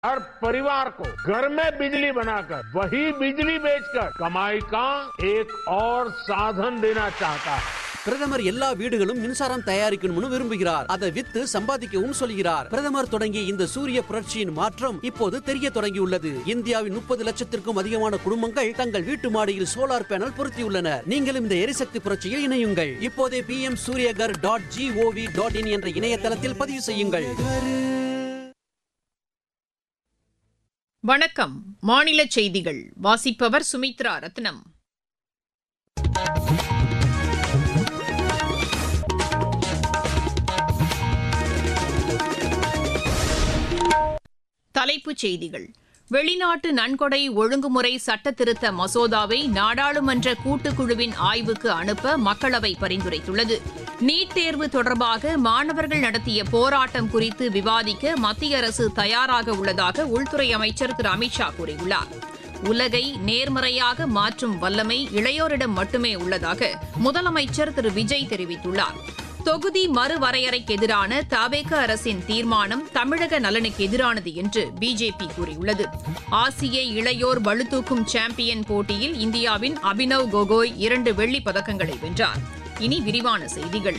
हर परिवार को घर में बिजली बनाकर वही बिजली बेचकर कमाई का एक और साधन देना चाहता है பிரதமர் எல்லா வீடுகளும் மின்சாரம் தயாரிக்கணும்னு விரும்புகிறார் அதை வித்து சம்பாதிக்கவும் சொல்கிறார் பிரதமர் தொடங்கிய இந்த சூரிய புரட்சியின் மாற்றம் இப்போது தெரிய தொடங்கியுள்ளது இந்தியாவின் முப்பது லட்சத்திற்கும் அதிகமான குடும்பங்கள் தங்கள் வீட்டு மாடியில் சோலார் பேனல் பொருத்தியுள்ளனர் நீங்களும் இந்த எரிசக்தி புரட்சியில் இணையுங்கள் இப்போதே P M Suryaghar dot gov dot in என்ற இணையதளத்தில் பதிவு செய்யுங்கள் வணக்கம் மாநில செய்திகள் வாசிப்பவர் சுமித்ரா ரத்னம் தலைப்புச் செய்திகள் வெளிநாட்டு நன்கொடை ஒழுங்குமுறை சட்ட திருத்த மசோதாவை நாடாளுமன்ற கூட்டுக்குழுவின் ஆய்வுக்கு அனுப்ப மக்களவை பரிந்துரைத்துள்ளது நீட் தேர்வு தொடர்பாக மாணவர்கள் நடத்திய போராட்டம் குறித்து விவாதிக்க மத்திய அரசு தயாராக உள்ளதாக உள்துறை அமைச்சர் திரு அமித்ஷா கூறியுள்ளார் உலகை நேர்மறையாக மாற்றும் வல்லமை இளையோரிடம் மட்டுமே உள்ளதாக முதலமைச்சர் திரு விஜய் தெரிவித்துள்ளார் தொகுதி மறுவரையறைக்கு எதிரான தவேக அரசின் தீர்மானம் தமிழக நலனுக்கு எதிரானது என்று பிஜேபி கூறியுள்ளது ஆசிய இளையோர் பளுதூக்கும் சாம்பியன் போட்டியில் இந்தியாவின் அபினவ் கோகோய் இரண்டு வெள்ளிப் பதக்கங்களை வென்றார் இனி விரிவான செய்திகள்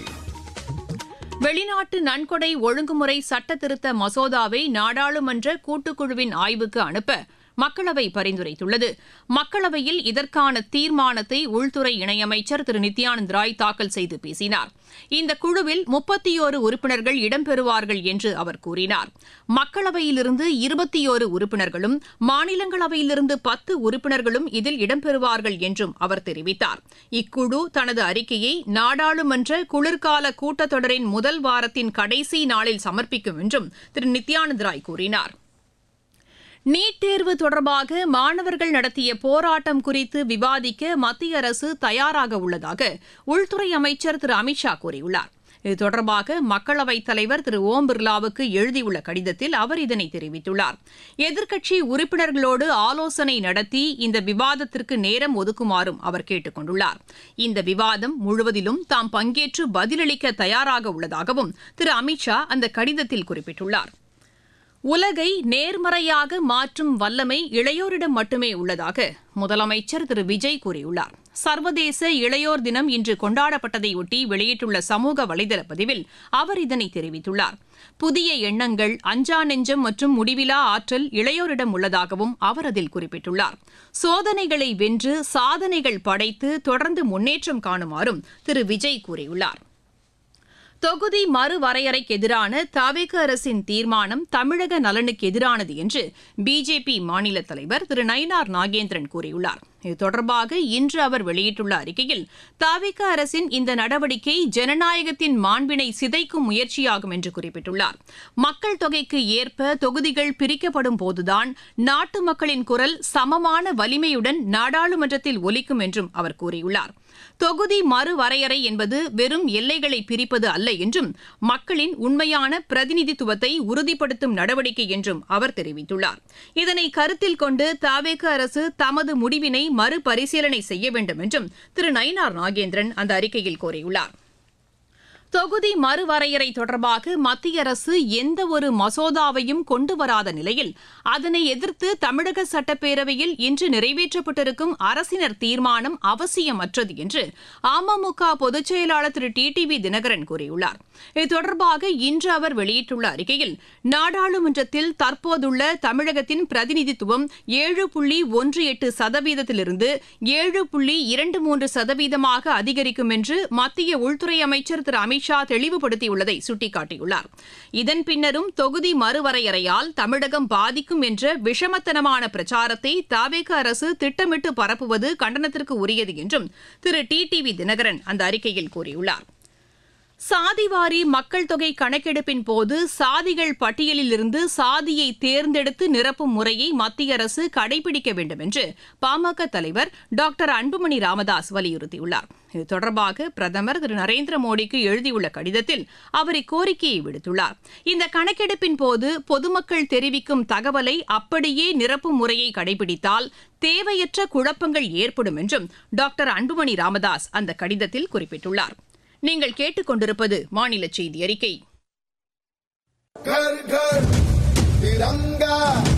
வெளிநாட்டு நன்கொடை ஒழுங்குமுறை சட்ட திருத்த மசோதாவை நாடாளுமன்ற கூட்டுக்குழுவின் ஆய்வுக்கு அனுப்ப மக்களவை பரிந்துரைத்துள்ளது மக்களவையில் இதற்கான தீர்மானத்தை உள்துறை இணையமைச்சர் திரு நித்யானந்த் ராய் தாக்கல் செய்து பேசினார் இந்த குழுவில் முப்பத்தியோரு உறுப்பினர்கள் இடம்பெறுவார்கள் என்று அவர் கூறினார் மக்களவையிலிருந்து இருபத்தியோரு உறுப்பினர்களும் மாநிலங்களவையிலிருந்து பத்து உறுப்பினர்களும் இதில் இடம்பெறுவார்கள் என்றும் அவர் தெரிவித்தார் இக்குழு தனது அறிக்கையை நாடாளுமன்ற குளிர்கால கூட்டத்தொடரின் முதல் வாரத்தின் கடைசி நாளில் சமர்ப்பிக்கும் என்றும் திரு நித்யானந்த் ராய் கூறினார் நீட் தேர்வு தொடர்பாக மாணவர்கள் நடத்திய போராட்டம் குறித்து விவாதிக்க மத்திய அரசு தயாராக உள்ளதாக உள்துறை அமைச்சர் திரு அமித்ஷா கூறியுள்ளார் இது தொடர்பாக மக்களவைத் தலைவர் திரு ஓம் பிர்லாவுக்கு எழுதியுள்ள கடிதத்தில் அவர் இதனை தெரிவித்துள்ளார் எதிர்க்கட்சி உறுப்பினர்களோடு ஆலோசனை நடத்தி இந்த விவாதத்திற்கு நேரம் ஒதுக்குமாறும் அவர் கேட்டுக் கொண்டுள்ளார் இந்த விவாதம் முழுவதிலும் தாம் பங்கேற்று பதிலளிக்க தயாராக உள்ளதாகவும் திரு அமித்ஷா அந்த கடிதத்தில் குறிப்பிட்டுள்ளார் உலகை நேர்மறையாக மாற்றும் வல்லமை இளையோரிடம் மட்டுமே உள்ளதாக முதலமைச்சர் திரு விஜய் கூறியுள்ளார் சர்வதேச இளையோர் தினம் இன்று கொண்டாடப்பட்டதையொட்டி வெளியிட்டுள்ள சமூக வலைதள பதிவில் அவர் இதனை தெரிவித்துள்ளார் புதிய எண்ணங்கள் அஞ்சா நெஞ்சம் மற்றும் முடிவிலா ஆற்றல் இளையோரிடம் உள்ளதாகவும் அவர் அதில் குறிப்பிட்டுள்ளார் சோதனைகளை வென்று சாதனைகள் படைத்து தொடர்ந்து முன்னேற்றம் காணுமாறும் திரு விஜய் கூறியுள்ளார் தொகுதி மறுவரையறைக்கு எதிரான தவிக அரசின் தீர்மானம் தமிழக நலனுக்கு எதிரானது என்று பிஜேபி மாநில தலைவர் திரு நயினார் நாகேந்திரன் கூறியுள்ளார் இது தொடர்பாக இன்று அவர் வெளியிட்டுள்ள அறிக்கையில் தவிக அரசின் இந்த நடவடிக்கை ஜனநாயகத்தின் மாண்பினை சிதைக்கும் முயற்சியாகும் என்று குறிப்பிட்டுள்ளார் மக்கள் தொகைக்கு ஏற்ப தொகுதிகள் பிரிக்கப்படும் போதுதான் நாட்டு மக்களின் குரல் சமமான வலிமையுடன் நாடாளுமன்றத்தில் ஒலிக்கும் என்றும் அவர் கூறியுள்ளார் தொகுதி மறுவரையறை என்பது வெறும் எல்லைகளை பிரிப்பது அல்ல என்றும் மக்களின் உண்மையான பிரதிநிதித்துவத்தை உறுதிப்படுத்தும் நடவடிக்கை என்றும் அவர் தெரிவித்துள்ளார் இதனை கருத்தில் கொண்டு தாவேக அரசு தமது முடிவினை மறுபரிசீலனை செய்ய வேண்டும் என்றும் திரு நயினார் நாகேந்திரன் அந்த அறிக்கையில் கோரியுள்ளார் தொகுதி மறுவரையறை தொடர்பாக மத்திய அரசு எந்த ஒரு மசோதாவையும் கொண்டு வராத நிலையில் அதனை எதிர்த்து தமிழக சட்டப்பேரவையில் இன்று நிறைவேற்றப்பட்டிருக்கும் அரசினர் தீர்மானம் அவசியமற்றது என்று அமமுக பொதுச் செயலாளர் திரு டி டி வி தினகரன் கூறியுள்ளார் இது தொடர்பாக இன்று அவர் வெளியிட்டுள்ள அறிக்கையில் நாடாளுமன்றத்தில் தற்போதுள்ள தமிழகத்தின் பிரதிநிதித்துவம் ஏழு புள்ளி ஒன்று எட்டு சதவீதத்திலிருந்து ஏழு புள்ளி இரண்டு மூன்று சதவீதமாக அதிகரிக்கும் என்று மத்திய உள்துறை அமைச்சர் திரு அமித்ஷா தெளிவுபடுத்தியுள்ளதை சுட்டிக்காட்டியுள்ளார் இதன் பின்னரும் தொகுதி மறுவரையறையால் தமிழகம் பாதிக்கும் என்ற விஷமத்தனமான பிரச்சாரத்தை தாவேக அரசு திட்டமிட்டு பரப்புவது கண்டனத்திற்கு உரியது என்றும் திரு டி டி வி தினகரன் அந்த அறிக்கையில் கூறியுள்ளார் சாதிவாரி மக்கள் தொகை கணக்கெடுப்பின் போது சாதிகள் பட்டியலிலிருந்து சாதியை தேர்ந்தெடுத்து நிரப்பும் முறையை மத்திய அரசு கடைபிடிக்க வேண்டும் என்று பாமக தலைவர் டாக்டர் அன்புமணி ராமதாஸ் வலியுறுத்தியுள்ளார் இது தொடர்பாக பிரதமர் திரு நரேந்திர மோடிக்கு எழுதியுள்ள கடிதத்தில் அவர் இக்கோரிக்கையை விடுத்துள்ளார் இந்த கணக்கெடுப்பின் போது பொதுமக்கள் தெரிவிக்கும் தகவலை அப்படியே நிரப்பும் முறையை கடைபிடித்தால் தேவையற்ற குழப்பங்கள் ஏற்படும் என்றும் டாக்டர் அன்புமணி ராமதாஸ் அந்த கடிதத்தில் குறிப்பிட்டுள்ளார் நீங்கள் கேட்டுக்கொண்டிருப்பது மாநில செய்தி அறிக்கை घर घर तिरंगा